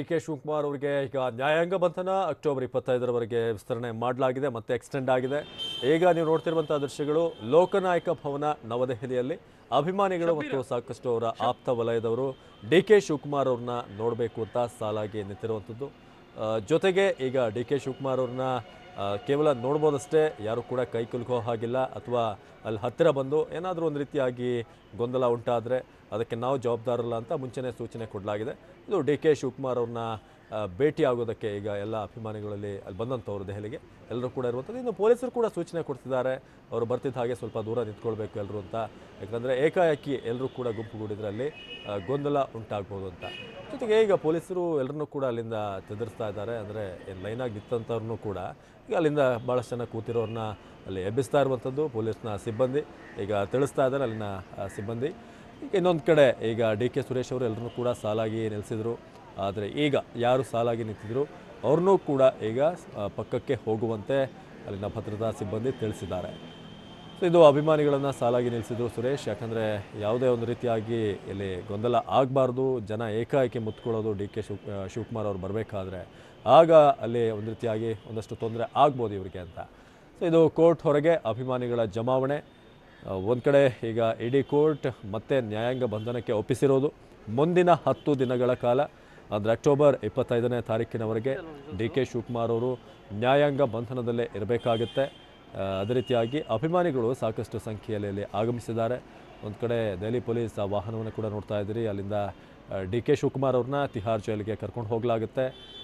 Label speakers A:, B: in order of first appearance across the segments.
A: K Shivakumar ಅವರಿಗೆ ಈಗ ನ್ಯಾಯಾಂಗ ಬಂಧನ ಅಕ್ಟೋಬರ್ ಇಪ್ಪತ್ತೈದರವರೆಗೆ ವಿಸ್ತರಣೆ ಮಾಡಲಾಗಿದೆ ಮತ್ತೆ ಎಕ್ಸ್ಟೆಂಡ್ ಆಗಿದೆ ಈಗ ನೀವು ನೋಡ್ತಿರುವಂತಹ ದೃಶ್ಯಗಳು ಲೋಕನಾಯಕ ಭವನ ನವದೆಹಲಿಯಲ್ಲಿ ಅಭಿಮಾನಿಗಳು ಮತ್ತು ಸಾಕಷ್ಟು ಅವರ ಆಪ್ತ ವಲಯದವರು ಡಿ ಕೆ ಶಿವಕುಮಾರ್ ಅವ್ರನ್ನ ನೋಡಬೇಕು ಅಂತ ಸಾಲಾಗಿ ನಿಂತಿರುವಂಥದ್ದು ಆ, ಜೊತೆಗೆ ಈಗ ಡಿ ಕೆ ಶಿವಕುಮಾರ್ ಅವ್ರನ್ನ ಆ, ಕೇವಲ ನೋಡ್ಬೋದಷ್ಟೇ ಯಾರು ಕೂಡ ಕೈ ಕುಲುಕೋ ಹಾಗಿಲ್ಲ ಅಥವಾ ಅಲ್ಲಿ ಹತ್ತಿರ ಬಂದು ಏನಾದರೂ ಒಂದು ರೀತಿಯಾಗಿ ಗೊಂದಲ ಉಂಟಾದರೆ ಅದಕ್ಕೆ ನಾವು ಜವಾಬ್ದಾರಲ್ಲ ಅಂತ ಮುಂಚೆನೇ ಸೂಚನೆ ಕೊಡಲಾಗಿದೆ ಇದು ಡಿ ಕೆ ಶಿವಕುಮಾರ್ ಅವ್ರನ್ನ ಆ, ಭೇಟಿ ಆಗೋದಕ್ಕೆ ಈಗ ಎಲ್ಲ ಅಭಿಮಾನಿಗಳಲ್ಲಿ ಅಲ್ಲಿ ಬಂದಂಥವ್ರು ದೆಹಲಿಗೆ ಎಲ್ಲರೂ ಕೂಡ ಇರುವಂಥದ್ದು ಇನ್ನು ಪೊಲೀಸರು ಕೂಡ ಸೂಚನೆ ಕೊಡ್ತಿದ್ದಾರೆ ಅವರು ಬರ್ತಿದ್ದ ಹಾಗೆ ಸ್ವಲ್ಪ ದೂರ ನಿಂತ್ಕೊಳ್ಬೇಕು ಎಲ್ಲರೂ ಅಂತ ಯಾಕಂದರೆ ಏಕಾಏಕಿ ಎಲ್ಲರೂ ಕೂಡ ಗುಂಪುಗೂಡಿದ್ರೆ ಅಲ್ಲಿ ಆ, ಗೊಂದಲ ಉಂಟಾಗ್ಬೋದು ಅಂತ ಜೊತೆಗೆ ಈಗ ಪೊಲೀಸರು ಎಲ್ಲರನ್ನೂ ಕೂಡ ಅಲ್ಲಿಂದ ತೆದರಿಸ್ತಾ ಇದ್ದಾರೆ ಅಂದರೆ ಏನು ಲೈನಾಗಿ ನಿಂತಂಥವ್ರನ್ನೂ ಕೂಡ ಈಗ ಅಲ್ಲಿಂದ ಭಾಳಷ್ಟು ಜನ ಕೂತಿರೋರನ್ನ ಅಲ್ಲಿ ಎಬ್ಬಿಸ್ತಾ ಇರುವಂಥದ್ದು ಪೊಲೀಸ್ನ ಸಿಬ್ಬಂದಿ ಈಗ ತಿಳಿಸ್ತಾ ಇದ್ದಾರೆ ಅಲ್ಲಿನ ಆ, ಸಿಬ್ಬಂದಿ ಈಗ ಇನ್ನೊಂದು ಕಡೆ ಈಗ ಡಿ ಕೆ ಸುರೇಶ್ ಅವರು ಎಲ್ಲರನ್ನೂ ಕೂಡ ಸಾಲಾಗಿ ನಿಲ್ಲಿಸಿದರು ಆದರೆ ಈಗ ಯಾರು ಸಾಲಾಗಿ ನಿಂತಿದ್ರು ಅವ್ರನ್ನೂ ಕೂಡ ಈಗ ಆ, ಪಕ್ಕಕ್ಕೆ ಹೋಗುವಂತೆ ಅಲ್ಲಿನ ಭದ್ರತಾ ಸಿಬ್ಬಂದಿ ತಿಳಿಸಿದ್ದಾರೆ ಸೊ ಇದು ಅಭಿಮಾನಿಗಳನ್ನು ಸಾಲಾಗಿ ನಿಲ್ಲಿಸಿದ್ರು ಸುರೇಶ್ ಯಾಕಂದರೆ ಯಾವುದೇ ಒಂದು ರೀತಿಯಾಗಿ ಇಲ್ಲಿ ಗೊಂದಲ ಆಗಬಾರ್ದು ಜನ ಏಕಾಏಕಿ ಮುತ್ಕೊಳ್ಳೋದು ಡಿ ಕೆ ಶಿವ್ ಆ, ಶಿವಕುಮಾರ್ ಅವರು ಬರಬೇಕಾದ್ರೆ ಆಗ ಅಲ್ಲಿ ಒಂದು ರೀತಿಯಾಗಿ ಒಂದಷ್ಟು ತೊಂದರೆ ಆಗ್ಬೋದು ಇವರಿಗೆ ಅಂತ ಸೊ ಇದು ಕೋರ್ಟ್ ಹೊರಗೆ ಅಭಿಮಾನಿಗಳ ಜಮಾವಣೆ ಒಂದು ಕಡೆ ಈಗ ಇಡೀ ಕೋರ್ಟ್ ಮತ್ತೆ ನ್ಯಾಯಾಂಗ ಬಂಧನಕ್ಕೆ ಒಪ್ಪಿಸಿರೋದು ಮುಂದಿನ ಹತ್ತು ದಿನಗಳ ಕಾಲ ಅಂದರೆ ಅಕ್ಟೋಬರ್ ಇಪ್ಪತ್ತೈದನೇ ತಾರೀಕಿನವರೆಗೆ ಡಿ ಕೆ ಶಿವಕುಮಾರ್ ಅವರು ನ್ಯಾಯಾಂಗ ಬಂಧನದಲ್ಲೇ ಇರಬೇಕಾಗುತ್ತೆ ಆ, ಅದೇ ರೀತಿಯಾಗಿ ಅಭಿಮಾನಿಗಳು ಸಾಕಷ್ಟು ಸಂಖ್ಯೆಯಲ್ಲಿ ಇಲ್ಲಿ ಆಗಮಿಸಿದ್ದಾರೆ ಒಂದು ಕಡೆ ದೆಹಲಿ ಪೊಲೀಸ್ ಆ ವಾಹನವನ್ನು ಕೂಡ ನೋಡ್ತಾ ಇದ್ದೀರಿ ಅಲ್ಲಿಂದ ಡಿ ಕೆ ಶಿವಕುಮಾರ್ ಅವ್ರನ್ನ ತಿಹಾರ್ ಜೈಲಿಗೆ ಕರ್ಕೊಂಡು ಹೋಗಲಾಗುತ್ತೆ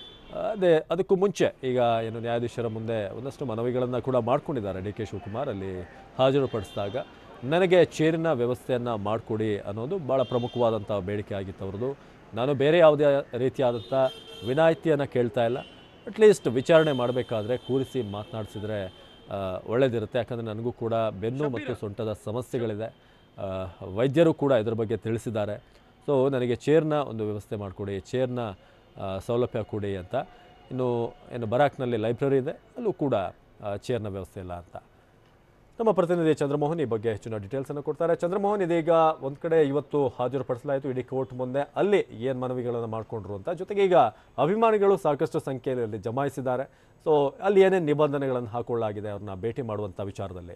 A: ಅದೇ ಅದಕ್ಕೂ ಮುಂಚೆ ಈಗ ಏನು ನ್ಯಾಯಾಧೀಶರ ಮುಂದೆ ಒಂದಷ್ಟು ಮನವಿಗಳನ್ನು ಕೂಡ ಮಾಡ್ಕೊಂಡಿದ್ದಾರೆ ಡಿ ಕೆ ಶಿವಕುಮಾರ್ ಅಲ್ಲಿ ಹಾಜರುಪಡಿಸಿದಾಗ ನನಗೆ ಚೇರಿನ ವ್ಯವಸ್ಥೆಯನ್ನು ಮಾಡಿಕೊಡಿ ಅನ್ನೋದು ಭಾಳ ಪ್ರಮುಖವಾದಂಥ ಬೇಡಿಕೆ ಆಗಿತ್ತು ಅವ್ರದ್ದು ನಾನು ಬೇರೆ ಯಾವುದೇ ರೀತಿಯಾದಂಥ ವಿನಾಯಿತಿಯನ್ನು ಕೇಳ್ತಾ ಇಲ್ಲ ಅಟ್ಲೀಸ್ಟ್ ವಿಚಾರಣೆ ಮಾಡಬೇಕಾದ್ರೆ ಕೂರಿಸಿ ಮಾತನಾಡಿಸಿದ್ರೆ ಒಳ್ಳೆಯದಿರುತ್ತೆ ಯಾಕಂದರೆ ನನಗೂ ಕೂಡ ಬೆನ್ನು ಮತ್ತು ಸೊಂಟದ ಸಮಸ್ಯೆಗಳಿದೆ ಆ, ವೈದ್ಯರು ಕೂಡ ಇದ್ರ ಬಗ್ಗೆ ತಿಳಿಸಿದ್ದಾರೆ ಸೊ ನನಗೆ ಚೇರ್ನ ಒಂದು ವ್ಯವಸ್ಥೆ ಮಾಡಿಕೊಡಿ ಚೇರ್ನ ಆ, ಸೌಲಭ್ಯ ಕೊಡಿ ಅಂತ ಇನ್ನು ಏನು ಬರಾಕ್ನಲ್ಲಿ ಲೈಬ್ರರಿ ಇದೆ ಅಲ್ಲೂ ಕೂಡ ಆ, ಚೇರ್ನ ವ್ಯವಸ್ಥೆ ಇಲ್ಲ ಅಂತ ನಮ್ಮ ಪ್ರತಿನಿಧಿ ಚಂದ್ರಮೋಹನ್ ಈ ಬಗ್ಗೆ ಹೆಚ್ಚಿನ ಡೀಟೇಲ್ಸನ್ನು ಕೊಡ್ತಾರೆ ಚಂದ್ರಮೋಹನ್ ಇದೀಗ ಒಂದು ಕಡೆ ಇವತ್ತು ಹಾಜರುಪಡಿಸಲಾಯಿತು ಇಡೀ ಕೋರ್ಟ್ ಮುಂದೆ ಅಲ್ಲಿ ಏನು ಮನವಿಗಳನ್ನು ಮಾಡಿಕೊಂಡ್ರು ಅಂತ ಜೊತೆಗೆ ಈಗ ಅಭಿಮಾನಿಗಳು ಸಾಕಷ್ಟು ಸಂಖ್ಯೆಯಲ್ಲಿ ಅಲ್ಲಿ ಜಮಾಯಿಸಿದ್ದಾರೆ ಸೊ ಅಲ್ಲಿ ಏನೇನು ನಿಬಂಧನೆಗಳನ್ನು ಹಾಕೊಳ್ಳಲಾಗಿದೆ ಅವ್ರನ್ನ ಭೇಟಿ ಮಾಡುವಂಥ ವಿಚಾರದಲ್ಲಿ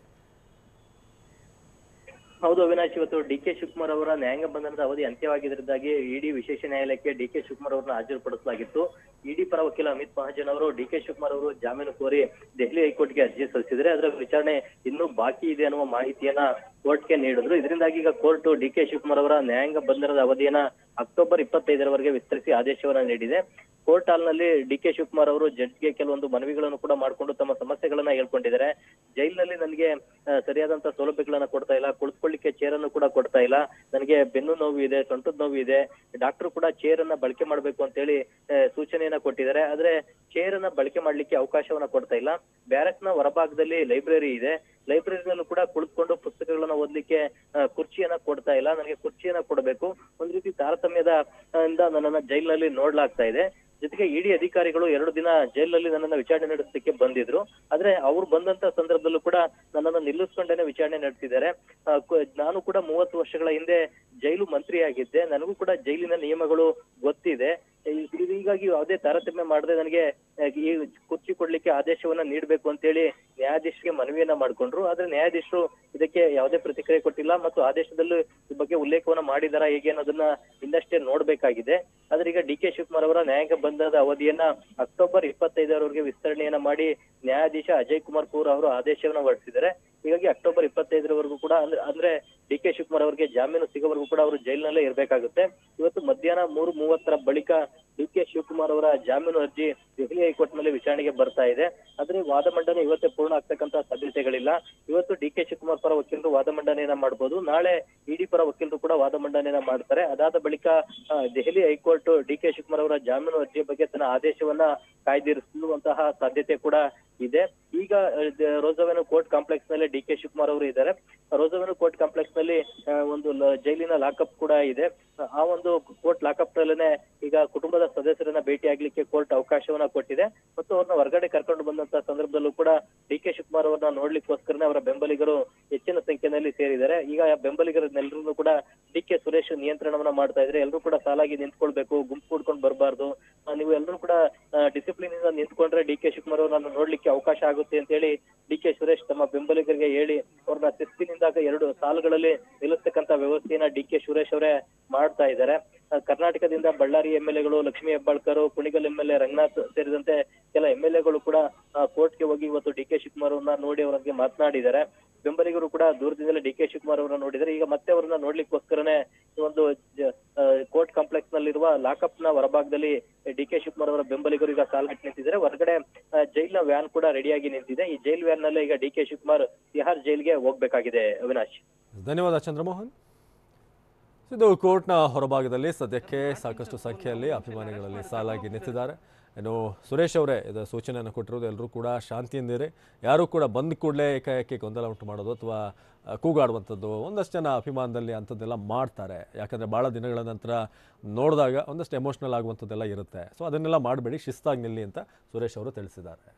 B: ಹೌದು ಅವಿನಾಶ್ ಇವತ್ತು ಡಿ ಕೆ ಶಿವಕುಮಾರ್ ಅವರ ನ್ಯಾಯಾಂಗ ಬಂಧನದ ಅವಧಿ ಅಂತ್ಯವಾಗಿದ್ದರಿಂದಾಗಿ ಇಡಿ ವಿಶೇಷ ನ್ಯಾಯಾಲಯಕ್ಕೆ ಡಿ ಕೆ ಶಿವಕುಮಾರ್ ಅವರನ್ನ ಹಾಜರುಪಡಿಸಲಾಗಿತ್ತು ಇಡಿ ಪರ ವಕೀಲ ಅಮಿತ್ ಮಹಾಜನ್ ಅವರು ಡಿ ಕೆ ಶಿವಕುಮಾರ್ ಅವರು ಜಾಮೀನು ಕೋರಿ ದೆಹಲಿ ಹೈಕೋರ್ಟ್ಗೆ ಅರ್ಜಿ ಸಲ್ಲಿಸಿದ್ರೆ ಅದರ ವಿಚಾರಣೆ ಇನ್ನೂ ಬಾಕಿ ಇದೆ ಅನ್ನುವ ಮಾಹಿತಿಯನ್ನ ಕೋರ್ಟ್ಗೆ ನೀಡಿದ್ರು ಇದರಿಂದಾಗಿ ಈಗ ಕೋರ್ಟ್ ಡಿ ಕೆ ಶಿವಕುಮಾರ್ ಅವರ ನ್ಯಾಯಾಂಗ ಬಂಧನದ ಅವಧಿಯನ್ನ ಅಕ್ಟೋಬರ್ ಇಪ್ಪತ್ತೈದರವರೆಗೆ ವಿಸ್ತರಿಸಿ ಆದೇಶವನ್ನ ನೀಡಿದೆ ಕೋರ್ಟ್ ಹಾಲ್ನಲ್ಲಿ ಡಿ ಕೆ ಶಿವಕುಮಾರ್ ಅವರು ಜಡ್ಜ್ಗೆ ಕೆಲವೊಂದು ಮನವಿಗಳನ್ನು ಕೂಡ ಮಾಡಿಕೊಂಡು ತಮ್ಮ ಸಮಸ್ಯೆಗಳನ್ನ ಹೇಳ್ಕೊಂಡಿದ್ದಾರೆ ಜೈಲಿನಲ್ಲಿ ನನಗೆ ಆ, ಸರಿಯಾದಂತ ಸೌಲಭ್ಯಗಳನ್ನ ಕೊಡ್ತಾ ಇಲ್ಲ ಕುಳಿತುಕೊಳ್ಳಿಕ್ಕೆ ಚೇರ್ ಅನ್ನು ಕೂಡ ಕೊಡ್ತಾ ಇಲ್ಲ ನನಗೆ ಬೆನ್ನು ನೋವು ಇದೆ ಸೊಂಟದ ನೋವು ಇದೆ ಡಾಕ್ಟರ್ ಕೂಡ ಚೇರ್ ಅನ್ನ ಬಳಕೆ ಮಾಡಬೇಕು ಅಂತ ಹೇಳಿ ಆ, ಸೂಚನೆಯನ್ನ ಕೊಟ್ಟಿದ್ದಾರೆ ಆದ್ರೆ ಚೇರ್ ಅನ್ನ ಬಳಕೆ ಮಾಡ್ಲಿಕ್ಕೆ ಅವಕಾಶವನ್ನ ಕೊಡ್ತಾ ಇಲ್ಲ ಬ್ಯಾರಕ್ ನ ಹೊರಭಾಗದಲ್ಲಿ ಲೈಬ್ರರಿ ಇದೆ ಲೈಬ್ರರಿನಲ್ಲೂ ಕೂಡ ಕುಳಿತುಕೊಂಡು ಪುಸ್ತಕಗಳನ್ನ ಓದ್ಲಿಕ್ಕೆ ಆ, ಕುರ್ಚಿಯನ್ನ ಕೊಡ್ತಾ ಇಲ್ಲ ನನಗೆ ಕುರ್ಚಿಯನ್ನ ಕೊಡಬೇಕು ಒಂದ್ ರೀತಿ ತಾರತಮ್ಯದ ಆ, ಇಂದ ನನ್ನನ್ನ ಜೈಲಿನಲ್ಲಿ ನೋಡ್ಲಾಗ್ತಾ ಇದೆ ಜೊತೆಗೆ ಇಡಿ ಅಧಿಕಾರಿಗಳು ಎರಡು ದಿನ ಜೈಲಿನಲ್ಲಿ ನನ್ನನ್ನ ವಿಚಾರಣೆ ನಡೆಸಲಿಕ್ಕೆ ಬಂದಿದ್ರು ಆದ್ರೆ ಅವ್ರು ಬಂದಂತ ಸಂದರ್ಭದಲ್ಲೂ ಕೂಡ ನನ್ನನ್ನ ನಿಲ್ಲಿಸ್ಕೊಂಡೇನೆ ವಿಚಾರಣೆ ನಡೆಸಿದ್ದಾರೆ ಆ, ಕು- ನಾನು ಕೂಡ ಮೂವತ್ತು ವರ್ಷಗಳ ಹಿಂದೆ ಜೈಲು ಮಂತ್ರಿ ಆಗಿದ್ದೆ ನನಗೂ ಕೂಡ ಜೈಲಿನ ನಿಯಮಗಳು ಗೊತ್ತಿದೆ ಈ- ಇದು ಹೀಗಾಗಿ ಯಾವುದೇ ತಾರತಮ್ಯ ಮಾಡದೆ ನನಗೆ ಆ, ಈ ಕುರ್ಚಿ ಕೊಡ್ಲಿಕ್ಕೆ ಆದೇಶವನ್ನ ನೀಡಬೇಕು ಅಂತ ಹೇಳಿ ನ್ಯಾಯಾಧೀಶರಿಗೆ ಮನವಿಯನ್ನ ಮಾಡ್ಕೊಂಡ್ರು ಆದ್ರೆ ನ್ಯಾಯಾಧೀಶರು ಇದಕ್ಕೆ ಯಾವುದೇ ಪ್ರತಿಕ್ರಿಯೆ ಕೊಟ್ಟಿಲ್ಲ ಮತ್ತು ಆದೇಶದಲ್ಲೂ ಈ ಬಗ್ಗೆ ಉಲ್ಲೇಖವನ್ನ ಮಾಡಿದಾರಾ ಹೇಗೆ ಅನ್ನೋದನ್ನ ಇನ್ನಷ್ಟೇ ನೋಡ್ಬೇಕಾಗಿದೆ ಆದ್ರೆ ಈಗ ಡಿ ಕೆ ಶಿವಕುಮಾರ್ ಅವರ ನ್ಯಾಯಾಂಗ ಬಂಧನದ ಅವಧಿಯನ್ನ ಅಕ್ಟೋಬರ್ ಇಪ್ಪತ್ತೈದರವರೆಗೆ ವಿಸ್ತರಣೆಯನ್ನ ಮಾಡಿ ನ್ಯಾಯಾಧೀಶ ಅಜಯ್ ಕುಮಾರ್ ಪೂರ್ ಅವರು ಆದೇಶವನ್ನ ಹೊರಡಿಸಿದ್ದಾರೆ ಹೀಗಾಗಿ ಅಕ್ಟೋಬರ್ ಇಪ್ಪತ್ತೈದರವರೆಗೂ ಕೂಡ ಅಂದ್ರೆ ಅಂದ್ರೆ ಡಿ ಕೆ ಶಿವಕುಮಾರ್ ಅವರಿಗೆ ಜಾಮೀನು ಸಿಗೋವರೆಗೂ ಕೂಡ ಅವರು ಜೈಲಿನಲ್ಲೇ ಇರಬೇಕಾಗುತ್ತೆ ಇವತ್ತು ಮಧ್ಯಾಹ್ನ ಮೂರು ಮೂವತ್ತರ ಬಳಿಕ ಡಿ ಕೆ ಶಿವಕುಮಾರ್ ಅವರ ಜಾಮೀನು ಅರ್ಜಿ ದೆಹಲಿ ಹೈಕೋರ್ಟ್ ನಲ್ಲಿ ವಿಚಾರಣೆಗೆ ಬರ್ತಾ ಇದೆ ಆದ್ರೆ ವಾದ ಮಂಡನೆ ಇವತ್ತೇ ಪೂರ್ಣ ಆಗ್ತಕ್ಕಂತ ಸಾಧ್ಯತೆಗಳಿಲ್ಲ ಇವತ್ತು ಡಿ ಕೆ ಶಿವಕುಮಾರ್ ಪರ ವಕೀಲರು ವಾದ ಮಂಡನೆಯನ್ನ ಮಾಡಬಹುದು ನಾಳೆ ಇಡಿ ಪರ ವಕೀಲರು ಕೂಡ ವಾದ ಮಂಡನೆಯನ್ನ ಮಾಡ್ತಾರೆ ಅದಾದ ಬಳಿಕ ಆ, Delhi high court D K Shivakumar ಅವರ ಜಾಮೀನು ಅರ್ಜಿಯ ಬಗ್ಗೆ ತನ್ನ ಆದೇಶವನ್ನ ಕಾಯ್ದಿರಿಸುವಂತಹ ಸಾಧ್ಯತೆ ಕೂಡ ಇದೆ ಈಗ ರೋಸವೆನು ಕೋರ್ಟ್ ಕಾಂಪ್ಲೆಕ್ಸ್ ನಲ್ಲಿ ಡಿ ಕೆ ಶಿವಕುಮಾರ್ ಅವರು ಇದ್ದಾರೆ ರೋಸವೆನು ಕೋರ್ಟ್ ಕಾಂಪ್ಲೆಕ್ಸ್ ನಲ್ಲಿ ಆ, ಒಂದು ಲ- ಜೈಲಿನ ಲಾಕಪ್ ಕೂಡ ಇದೆ ಆ ಒಂದು ಕೋರ್ಟ್ ಲಾಕಪ್ ನಲ್ಲೇ ಈಗ ಕುಟುಂಬದ ಸದಸ್ಯರನ್ನ ಭೇಟಿ ಆಗ್ಲಿಕ್ಕೆ ಕೋರ್ಟ್ ಅವಕಾಶವನ್ನ ಕೊಟ್ಟಿದೆ ಮತ್ತು ಅವ್ರನ್ನ ಹೊರಗಡೆ ಕರ್ಕೊಂಡು ಬಂದಂತ ಸಂದರ್ಭದಲ್ಲೂ ಕೂಡ ಡಿ ಕೆ ಶಿವಕುಮಾರ್ ಅವರನ್ನ ನೋಡ್ಲಿಕ್ಕೋಸ್ಕರನೇ ಅವರ ಬೆಂಬಲಿಗರು ಹೆಚ್ಚಿನ ಸಂಖ್ಯೆಯಲ್ಲಿ ಸೇರಿದ್ದಾರೆ ಈಗ ಆ ಬೆಂಬಲಿಗರನ್ನೆಲ್ಲರೂ ಕೂಡ ಡಿ ಕೆ ಸುರೇಶ್ ನಿಯಂತ್ರಣವನ್ನ ಮಾಡ್ತಾ ಇದ್ರೆ ಎಲ್ಲರೂ ಕೂಡ ಸಾಲಾಗಿ ನಿಂತ್ಕೊಳ್ಬೇಕು ಗುಂಪು ಕೂಡ್ಕೊಂಡು ಬರಬಾರ್ದು ನೀವು ಎಲ್ಲರೂ ಕೂಡ ಡಿಸಿಪ್ಲಿನ್ ಇಂದ ನಿಂತ್ಕೊಂಡ್ರೆ ಡಿ ಕೆ ಶಿವಕುಮಾರ್ ಅವರನ್ನ ನೋಡ್ಲಿಕ್ಕೆ ಅವಕಾಶ ಆಗುತ್ತೆ ಅಂತ ಹೇಳಿ ಡಿ ಕೆ ಸುರೇಶ್ ತಮ್ಮ ಬೆಂಬಲಿಗರಿಗೆ ಹೇಳಿ ಅವ್ರನ್ನ ಶಿಸ್ತಿನಿಂದ ಎರಡು ಸಾಲುಗಳಲ್ಲಿ ನಿಲ್ಲಿಸ್ತಕ್ಕಂತ ವ್ಯವಸ್ಥೆಯನ್ನ ಡಿ ಕೆ ಸುರೇಶ್ ಅವರೇ ಮಾಡ್ತಾ ಇದ್ದಾರೆ ಆ, ಕರ್ನಾಟಕದಿಂದ ಬಳ್ಳಾರಿ ಎಂ ಎಲ್ ಎಗಳು Lakshmi Hebbalkar Kunigal M L A Ranganath ಸೇರಿದಂತೆ ಕೆಲ ಎಂ ಎಲ್ ಎಗಳು ಕೂಡ ಕೋರ್ಟ್ಗೆ ಹೋಗಿ ಇವತ್ತು ಡಿ ಕೆ ಶಿವಕುಮಾರ್ ಅವ್ರನ್ನ ನೋಡಿ ಅವರಿಗೆ ಮಾತನಾಡಿದ್ದಾರೆ ಬೆಂಬಲಿಗರು ಕೂಡ ದೂರದಿಂದಲೇ ಡಿ ಕೆ ಶಿವಕುಮಾರ್ ಅವರನ್ನ ನೋಡಿದ್ದಾರೆ ಈಗ ಮತ್ತೆ ಅವರನ್ನ ನೋಡ್ಲಿಕ್ಕೋಸ್ಕರನೇ ಈ ಒಂದು ಕೋರ್ಟ್ ಕಾಂಪ್ಲೆಕ್ಸ್ ನಲ್ಲಿರುವ ಲಾಕಪ್ ನ ಹೊರಭಾಗದಲ್ಲಿ ಡಿ ಕೆ ಶಿವಕುಮಾರ್ ಅವರ ಬೆಂಬಲಿಗರು ಈಗ ಸಾಲ ಹಾಕಿ ನಿಂತಿದ್ದಾರೆ ಹೊರಗಡೆ ಆ, ಜೈಲ್ನ ವ್ಯಾನ್ ಕೂಡ ರೆಡಿಯಾಗಿ ನಿಂತಿದೆ ಈ ಜೈಲ್ ವ್ಯಾನ್ ನಲ್ಲೇ ಈಗ ಡಿ ಕೆ ಶಿವಕುಮಾರ್ ತಿಹಾರ್ ಜೈಲ್ಗೆ ಹೋಗ್ಬೇಕಾಗಿದೆ ಅವಿನಾಶ್
A: ಧನ್ಯವಾದ ಚಂದ್ರಮೋಹನ್ ಇದು ಕೋರ್ಟ್ನ ಹೊರಭಾಗದಲ್ಲಿ ಸದ್ಯಕ್ಕೆ ಸಾಕಷ್ಟು ಸಂಖ್ಯೆಯಲ್ಲಿ ಅಭಿಮಾನಿಗಳಲ್ಲಿ ಸಾಲಾಗಿ ನಿಂತಿದ್ದಾರೆ ಇನ್ನು ಸುರೇಶ್ ಅವರೇ ಇದು ಸೂಚನೆಯನ್ನು ಕೊಟ್ಟಿರೋದು ಎಲ್ಲರೂ ಕೂಡ ಶಾಂತಿಯಿಂದಿರಿ ಯಾರೂ ಕೂಡ ಬಂದ ಕೂಡಲೇ ಏಕಾಏಕಿ ಗೊಂದಲ ಉಂಟು ಮಾಡೋದು ಅಥವಾ ಆ, ಕೂಗಾಡುವಂಥದ್ದು ಒಂದಷ್ಟು ಜನ ಅಭಿಮಾನದಲ್ಲಿ ಅಂಥದ್ದೆಲ್ಲ ಮಾಡ್ತಾರೆ ಯಾಕಂದರೆ ಭಾಳ ದಿನಗಳ ನಂತರ ನೋಡಿದಾಗ ಒಂದಷ್ಟು ಎಮೋಷ್ನಲ್ ಆಗುವಂಥದ್ದೆಲ್ಲ ಇರುತ್ತೆ ಸೊ ಅದನ್ನೆಲ್ಲ ಮಾಡಬೇಡಿ ಶಿಸ್ತಾಗಿ ನಿಲ್ಲಿ ಅಂತ ಸುರೇಶ್ ಅವರು ತಿಳಿಸಿದ್ದಾರೆ